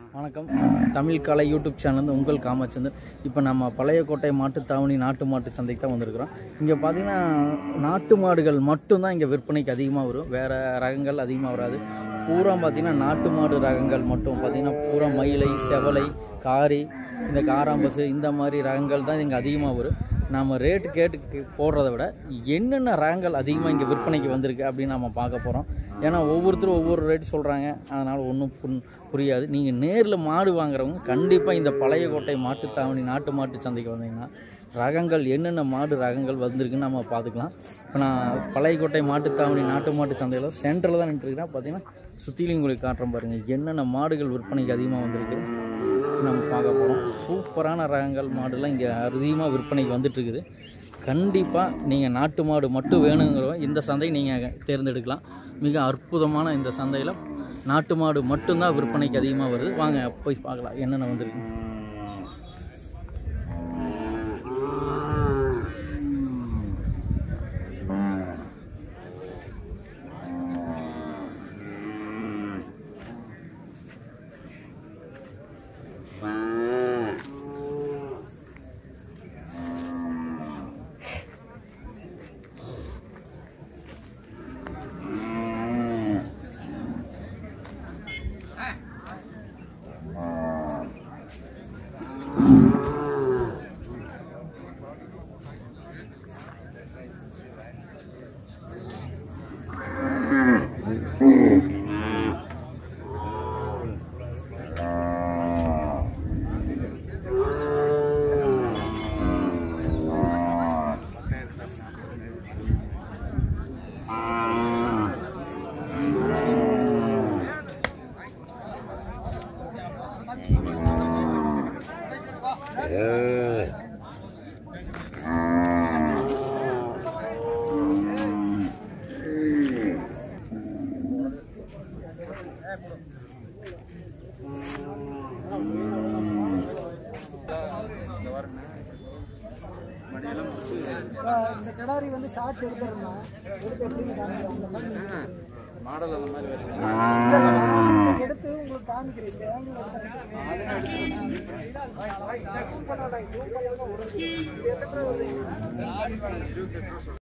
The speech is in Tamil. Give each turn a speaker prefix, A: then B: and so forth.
A: வணக்கம் தமிழ் கலை யூடியூப் சேனல் உங்கள் காமச்சந்தர் இப்போ நம்ம பழைய கோட்டை மாட்டுத்தாவணி நாட்டு மாட்டு சந்தைக்கு தான் வந்திருக்கிறோம் இங்கே பார்த்தீங்கன்னா நாட்டு மாடுகள் மட்டும்தான் இங்கே விற்பனைக்கு அதிகமாக வரும் வேறு ரகங்கள் அதிகமாக வராது பூரா பார்த்தீங்கன்னா நாட்டு மாடு ரகங்கள் மட்டும் பார்த்தீங்கன்னா பூரா மயிலை செவலை காரி இந்த காராம்பசு இந்த மாதிரி ரகங்கள் தான் இங்கே அதிகமாக வரும் நாம் ரேட்டு கேட்டு கே- போடுறத விட என்னென்ன ரகங்கள் அதிகமாக இங்கே விற்பனைக்கு வந்திருக்கு அப்படின்னு நம்ம பார்க்க போகிறோம் ஏன்னா ஒவ்வொருத்தரும் ஒவ்வொரு ரேட் சொல்கிறாங்க அதனால் ஒன்றும் புன் புரியாது நீங்கள் நேரில் மாடு வாங்குறவங்க கண்டிப்பாக இந்த பழைய கோட்டை மாட்டுத்தாவணி நாட்டு மாட்டு சந்தைக்கு வந்தீங்கன்னா ரகங்கள் என்னென்ன மாடு ரகங்கள் வந்திருக்குன்னு நம்ம பார்த்துக்கலாம் இப்போ நான் பழைய கோட்டை மாட்டுத்தாவணி நாட்டு மாட்டு சந்தையில் சென்டரில் தான் நின்றுருக்கிறேன் பார்த்தீங்கன்னா சுற்றிலையும் உங்களுக்கு காட்டுறேன் பாருங்கள் என்னென்ன மாடுகள் விற்பனைக்கு அதிகமாக வந்திருக்கு நம்ம பார்க்க போகிறோம் சூப்பரான ரகங்கள் மாடுலாம் இங்கே அதிகமாக விற்பனைக்கு வந்துட்டு இருக்குது கண்டிப்பாக நீங்கள் நாட்டு மாடு மட்டும் வேணுங்கிறவங்க இந்த சந்தை நீங்கள் தேர்ந்தெடுக்கலாம் மிக அற்புதமான இந்த சந்தையில் நாட்டு மாடு மட்டும்தான் விற்பனைக்கு அதிகமாக வருது வாங்க போய் பார்க்கலாம் என்னென்ன வந்திருக்கு
B: இந்த கிடாரி வந்து ஷார்ட்ஸ் எடுத்துருந்தோம் எடுத்து எப்படின்னு காமிக்கிறோம் அந்த மாதிரி நீங்க-
A: மாடல் அந்த மாதிரி வருது
B: இல்ல, நான் எடுத்து உங்களுக்கு காமிக்கிறேன் இந்த angle எடுத்து சூப்பரான இது. இது எத்தனை வருது?